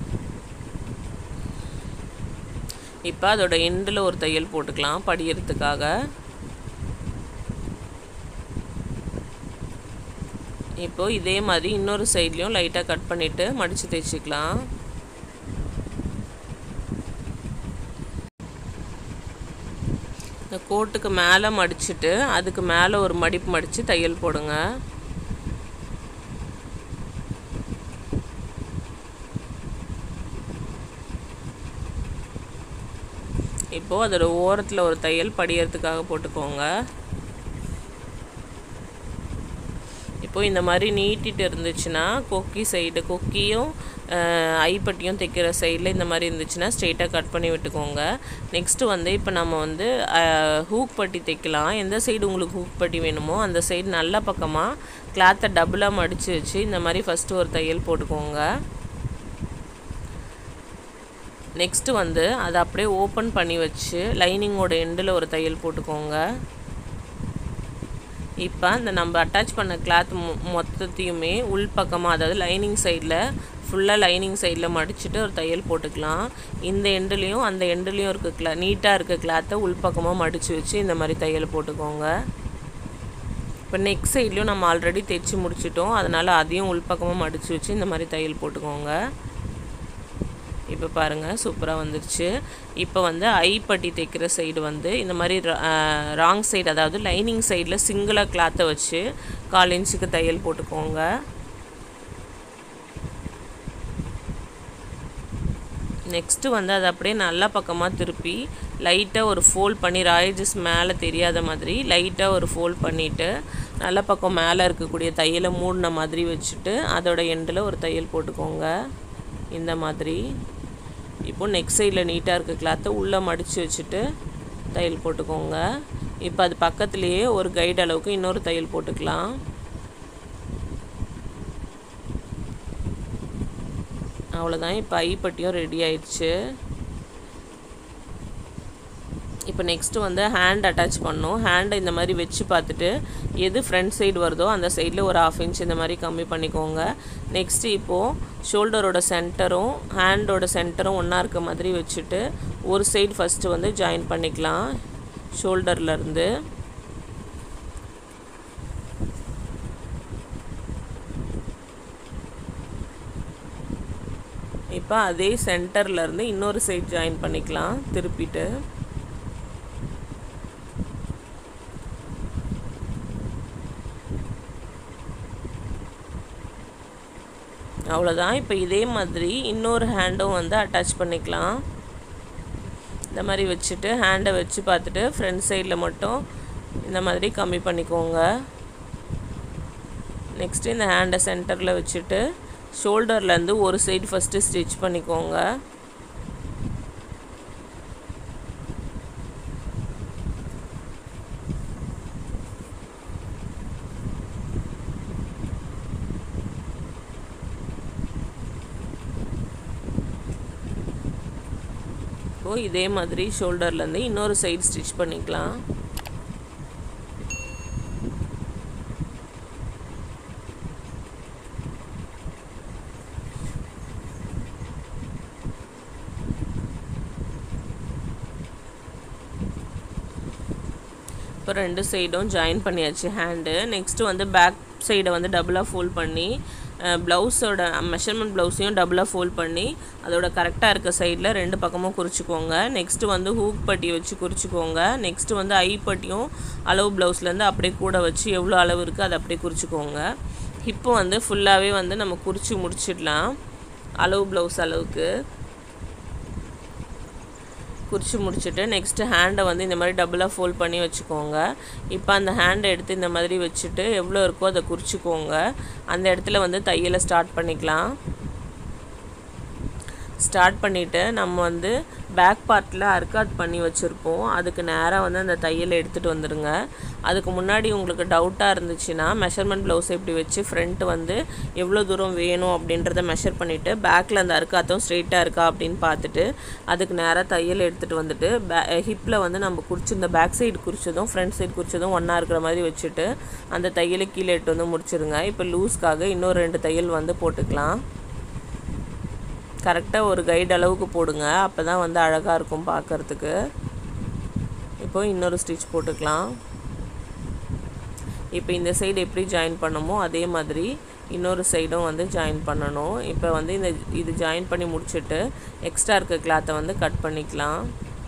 இப்போ அதோட எண்டில் ஒரு தையல் போட்டுக்கலாம் படிக்கிறதுக்காக இப்போ இதே மாதிரி இன்னொரு சைட்லேயும் லைட்டாக கட் பண்ணிவிட்டு மடித்து தைச்சிக்கலாம் இந்த கோட்டுக்கு மேலே மடிச்சுட்டு அதுக்கு மேலே ஒரு மடிப்பு மடித்து தையல் போடுங்க இப்போது அதோட ஓரத்தில் ஒரு தையல் படியறதுக்காக போட்டுக்கோங்க இப்போது இந்த மாதிரி நீட்டிட்டு இருந்துச்சுன்னா கொக்கி சைடு கொக்கியும் ஐப்பட்டியும் தைக்கிற சைடில் இந்த மாதிரி இருந்துச்சுன்னா ஸ்ட்ரெயிட்டாக கட் பண்ணி விட்டுக்கோங்க நெக்ஸ்ட்டு வந்து இப்போ நம்ம வந்து ஹூக் பட்டி தைக்கலாம் எந்த சைடு உங்களுக்கு ஹூக் பட்டி வேணுமோ அந்த சைடு நல்ல பக்கமாக கிளாத்தை டபுளாக மடித்து வச்சு இந்த மாதிரி ஃபஸ்ட்டு ஒரு தையல் போட்டுக்கோங்க நெக்ஸ்ட்டு வந்து அதை அப்படியே ஓப்பன் பண்ணி வச்சு லைனிங்கோட எண்டில் ஒரு தையல் போட்டுக்கோங்க இப்போ இந்த நம்ம அட்டாச் பண்ண கிளாத் மொ மொத்தத்தையுமே உள் பக்கமாக அதாவது லைனிங் சைடில் ஃபுல்லாக லைனிங் சைடில் மடிச்சுட்டு ஒரு தையல் போட்டுக்கலாம் இந்த எண்டுலேயும் அந்த எண்டுலேயும் இருக்க கிளா நீட்டாக இருக்க கிளாத்தை உள்பக்கமாக மடித்து வச்சு இந்த மாதிரி தையல் போட்டுக்கோங்க இப்போ நெக் சைட்லேயும் நம்ம ஆல்ரெடி தைச்சி முடிச்சிட்டோம் அதனால் அதையும் உள்பக்கமாக மடித்து வச்சு இந்த மாதிரி தையல் போட்டுக்கோங்க இப்போ பாருங்கள் சூப்பராக வந்துருச்சு இப்போ வந்து ஐப்பட்டி தைக்கிற சைடு வந்து இந்த மாதிரி ராங் சைடு அதாவது லைனிங் சைடில் சிங்கிளாக கிளாத்தை வச்சு கால் இன்ச்சுக்கு தையல் போட்டுக்கோங்க நெக்ஸ்ட்டு வந்து அதை அப்படியே நல்லா பக்கமாக திருப்பி லைட்டாக ஒரு ஃபோல்ட் பண்ணி ராயஜஸ் மேலே தெரியாத மாதிரி லைட்டாக ஒரு ஃபோல்ட் பண்ணிவிட்டு நல்ல பக்கம் மேலே இருக்கக்கூடிய தையலை மூடின மாதிரி வச்சுட்டு அதோட எண்டில் ஒரு தையல் போட்டுக்கோங்க இந்த மாதிரி இப்போ நெக் சைடில் நீட்டாக இருக்க கிளாத்தை உள்ளே மடித்து வச்சுட்டு தையல் போட்டுக்கோங்க இப்போ அது பக்கத்துலேயே ஒரு கைடு அளவுக்கு இன்னொரு தையல் போட்டுக்கலாம் அவ்வளோதான் இப்போ ஐப்பட்டியும் ரெடி ஆயிடுச்சு இப்போ நெக்ஸ்ட்டு வந்து ஹேண்ட் அட்டாச் பண்ணோம் ஹேண்டை இந்த மாதிரி வச்சு பார்த்துட்டு எது ஃப்ரண்ட் சைடு வருதோ அந்த சைடில் ஒரு ஆஃப் இன்ச் இந்த மாதிரி கம்மி பண்ணிக்கோங்க நெக்ஸ்ட்டு இப்போது ஷோல்டரோட சென்டரும் ஹேண்டோட சென்டரும் ஒன்றா இருக்க மாதிரி வச்சுட்டு ஒரு சைடு ஃபஸ்ட்டு வந்து ஜாயின் பண்ணிக்கலாம் ஷோல்டர்லேருந்து இப்போ அதே சென்டர்லேருந்து இன்னொரு சைடு ஜாயின் பண்ணிக்கலாம் திருப்பிட்டு அவ்வளோதான் இப்போ இதே மாதிரி இன்னொரு ஹேண்டும் வந்து அட்டாச் பண்ணிக்கலாம் இந்த மாதிரி வச்சுட்டு ஹேண்டை வச்சு பார்த்துட்டு ஃப்ரண்ட் சைடில் மட்டும் இந்த மாதிரி கம்மி பண்ணிக்கோங்க நெக்ஸ்ட்டு இந்த ஹேண்டை சென்டரில் வச்சுட்டு ஷோல்டர்லேருந்து ஒரு சைடு ஃபஸ்ட்டு ஸ்டிச் பண்ணிக்கோங்க இப்போது இதே மாதிரி ஷோல்டர்லேருந்து இன்னொரு சைடு ஸ்டிச் பண்ணிக்கலாம் இப்போ ரெண்டு சைடும் ஜாயின் பண்ணியாச்சு ஹேண்டு நெக்ஸ்ட்டு வந்து பேக் சைடை வந்து டபுளாக ஃபோல்ட் பண்ணி ப்ளவுஸோட மெஷர்மெண்ட் ப்ளவுஸையும் டபுளாக ஃபோல்ட் பண்ணி அதோட கரெக்டாக இருக்க சைடில் ரெண்டு பக்கமும் குறிச்சிக்கோங்க நெக்ஸ்ட்டு வந்து ஹூக் பட்டியை வச்சு குறிச்சிக்கோங்க நெக்ஸ்ட்டு வந்து ஐ பட்டியும் அளவு ப்ளவுஸ்லேருந்து அப்படியே கூட வச்சு எவ்வளோ அளவு இருக்குது அதை அப்படியே குறிச்சிக்கோங்க இப்போ வந்து ஃபுல்லாகவே வந்து நம்ம குறித்து முடிச்சிடலாம் அளவு ப்ளவுஸ் அளவுக்கு குறித்து முடிச்சுட்டு நெக்ஸ்ட்டு ஹேண்டை வந்து இந்த மாதிரி டபுளாக ஃபோல்ட் பண்ணி வச்சுக்கோங்க இப்போ அந்த ஹேண்டை எடுத்து இந்த மாதிரி வச்சுட்டு எவ்வளோ இருக்கோ அதை குறிச்சிக்கோங்க அந்த இடத்துல வந்து தையலை ஸ்டார்ட் பண்ணிக்கலாம் ஸ்டார்ட் பண்ணிவிட்டு நம்ம வந்து பேக் பார்ட்டில் அர்க்காட் பண்ணி வச்சுருப்போம் அதுக்கு நேராக வந்து அந்த தையலை எடுத்துகிட்டு வந்துடுங்க அதுக்கு முன்னாடி உங்களுக்கு டவுட்டாக இருந்துச்சுன்னா மெஷர்மெண்ட் ப்ளவுஸ் எப்படி வச்சு ஃப்ரண்ட் வந்து எவ்வளோ தூரம் வேணும் அப்படின்றத மெஷர் பண்ணிவிட்டு பேக்கில் அந்த அர்க்காத்தும் ஸ்ட்ரெயிட்டாக இருக்கா அப்படின்னு பார்த்துட்டு அதுக்கு நேராக தையல் எடுத்துகிட்டு வந்துட்டு பே ஹிப்பில் வந்து நம்ம குறிச்சிருந்த பேக் சைடு குறிச்சதும் ஃப்ரண்ட் சைடு குறிச்சதும் ஒன்றா இருக்கிற மாதிரி வச்சுட்டு அந்த தையலை கீழே எடுத்து வந்து முடிச்சிருங்க இப்போ லூஸ்க்காக இன்னொரு ரெண்டு தையல் வந்து போட்டுக்கலாம் கரெக்டாக ஒரு கைடு அளவுக்கு போடுங்க அப்போ தான் வந்து அழகாக இருக்கும் பார்க்குறதுக்கு இப்போ இன்னொரு ஸ்டிச் போட்டுக்கலாம் இப்போ இந்த சைடு எப்படி ஜாயின் பண்ணமோ அதே மாதிரி இன்னொரு சைடும் வந்து ஜாயின் பண்ணணும் இப்போ வந்து இந்த இது ஜாயின் பண்ணி முடிச்சுட்டு எக்ஸ்ட்ரா இருக்க கிளாத்தை வந்து கட் பண்ணிக்கலாம்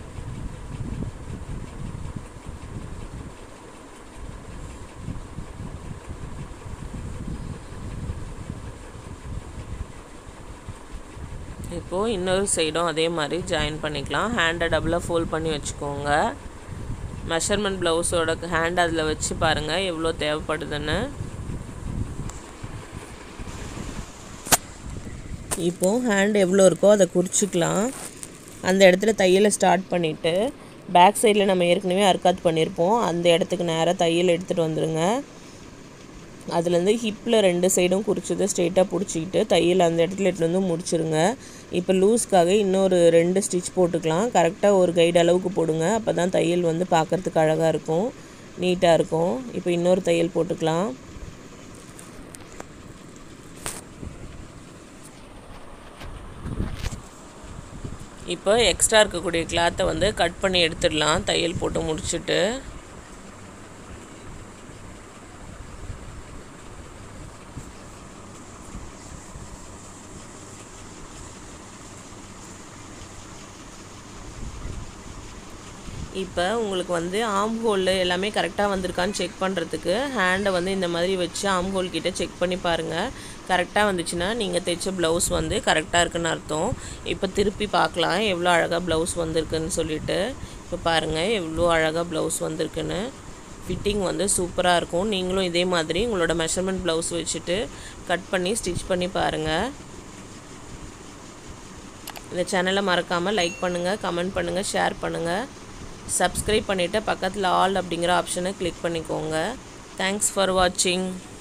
இப்போது இன்னொரு சைடும் அதே மாதிரி ஜாயின் பண்ணிக்கலாம் ஹேண்டை டபுளாக ஃபோல்ட் பண்ணி வச்சுக்கோங்க மெஷர்மெண்ட் ப்ளவுஸோட ஹேண்ட் அதில் வச்சு பாருங்கள் எவ்வளோ தேவைப்படுதுன்னு இப்போது ஹேண்ட் எவ்வளோ இருக்கோ அதை குறிச்சிக்கலாம் அந்த இடத்துல தையலை ஸ்டார்ட் பண்ணிவிட்டு பேக் சைடில் நம்ம ஏற்கனவே அர்க்காத் பண்ணியிருப்போம் அந்த இடத்துக்கு நேராக தையல் எடுத்துகிட்டு வந்துடுங்க அதுலேருந்து ஹிப்பில் ரெண்டு சைடும் குறிச்சதை ஸ்ட்ரெயிட்டாக பிடிச்சிக்கிட்டு தையல் அந்த இடத்துல எடுத்து வந்து முடிச்சிருங்க இப்போ லூஸ்க்காக இன்னொரு ரெண்டு ஸ்டிச் போட்டுக்கலாம் கரெக்டாக ஒரு கைடு அளவுக்கு போடுங்க அப்போ தான் தையல் வந்து பார்க்குறதுக்கு அழகாக இருக்கும் நீட்டாக இருக்கும் இப்போ இன்னொரு தையல் போட்டுக்கலாம் இப்போ எக்ஸ்ட்ரா இருக்கக்கூடிய கிளாத்தை வந்து கட் பண்ணி எடுத்துடலாம் தையல் போட்டு முடிச்சுட்டு இப்போ உங்களுக்கு வந்து ஆம் ஹோல் எல்லாமே கரெக்டாக வந்திருக்கான்னு செக் பண்ணுறதுக்கு ஹேண்டை வந்து இந்த மாதிரி வச்சு ஆம் ஹோல் கிட்ட செக் பண்ணி பாருங்கள் கரெக்டாக வந்துச்சுன்னா நீங்கள் தைச்ச ப்ளவுஸ் வந்து கரெக்டாக இருக்குன்னு அர்த்தம் இப்போ திருப்பி பார்க்கலாம் எவ்வளோ அழகாக ப்ளவுஸ் வந்திருக்குன்னு சொல்லிட்டு இப்போ பாருங்கள் எவ்வளோ அழகாக ப்ளவுஸ் வந்திருக்குன்னு ஃபிட்டிங் வந்து சூப்பராக இருக்கும் நீங்களும் இதே மாதிரி உங்களோட மெஷர்மெண்ட் ப்ளவுஸ் வச்சுட்டு கட் பண்ணி ஸ்டிச் பண்ணி பாருங்கள் இந்த சேனலை மறக்காமல் லைக் பண்ணுங்கள் கமெண்ட் பண்ணுங்கள் ஷேர் பண்ணுங்கள் சப்ஸ்கிரைப் பண்ணிவிட்டு பக்கத்தில் ஆல் அப்படிங்கிற ஆப்ஷனை கிளிக் பண்ணிக்கோங்க தேங்க்ஸ் ஃபார் வாட்சிங்